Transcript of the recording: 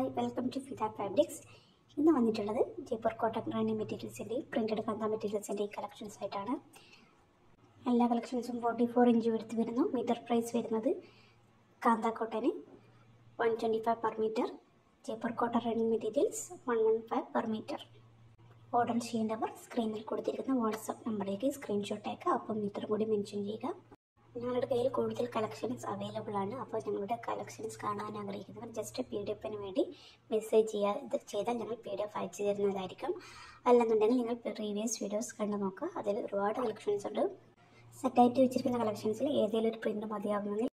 hi welcome to Fida fabrics ഇന്ന് വന്നിട്ടുള്ളത് Jaipur cotton Rani മെറ്റീരിയൽസിൻ്റെയും പ്രിൻറ്റഡ് കന്ത മെറ്റീരിയൽസിൻ്റെയും കളക്ഷൻസ് ആയിട്ടാണ് എല്ലാ കളക്ഷൻസും ഫോർട്ടി ഫോർ ഇഞ്ച് എടുത്ത് വരുന്നു മീറ്റർ പ്രൈസ് വരുന്നത് കാന്ത കോട്ടന് one twenty five per metre Jaipur cotton running materials one one five per metre order ചെയ്യേണ്ടവർ സ്ക്രീനിൽ കൊടുത്തിരിക്കുന്ന വാട്സപ്പ് നമ്പറിലേക്ക് സ്ക്രീൻഷോട്ട് അയക്കുക അപ്പം മീറ്റർ കൂടി മെൻഷൻ ചെയ്യുക ഞങ്ങളുടെ കയ്യിൽ കൂടുതൽ കളക്ഷൻസ് അവൈലബിൾ ആണ് അപ്പോൾ ഞങ്ങളുടെ കളക്ഷൻസ് കാണാൻ ആഗ്രഹിക്കുന്നവർ ജസ്റ്റ് പി ഡി എഫിന് വേണ്ടി മെസ്സേജ് ചെയ്യുക ഇത് ചെയ്താൽ ഞങ്ങൾ പി ഡി എഫ് അയച്ചു തരുന്നതായിരിക്കും അല്ലെന്നുണ്ടെങ്കിൽ നിങ്ങൾ പ്രീവിയസ് വീഡിയോസ് കണ്ടു നോക്കുക അതിൽ ഒരുപാട് കളക്ഷൻസ് ഉണ്ട് സെറ്റായിട്ട് വെച്ചിരിക്കുന്ന കളക്ഷൻസിൽ ഏതെങ്കിലും ഒരു പ്രിൻ്റ് മതിയാവുന്നെങ്കിൽ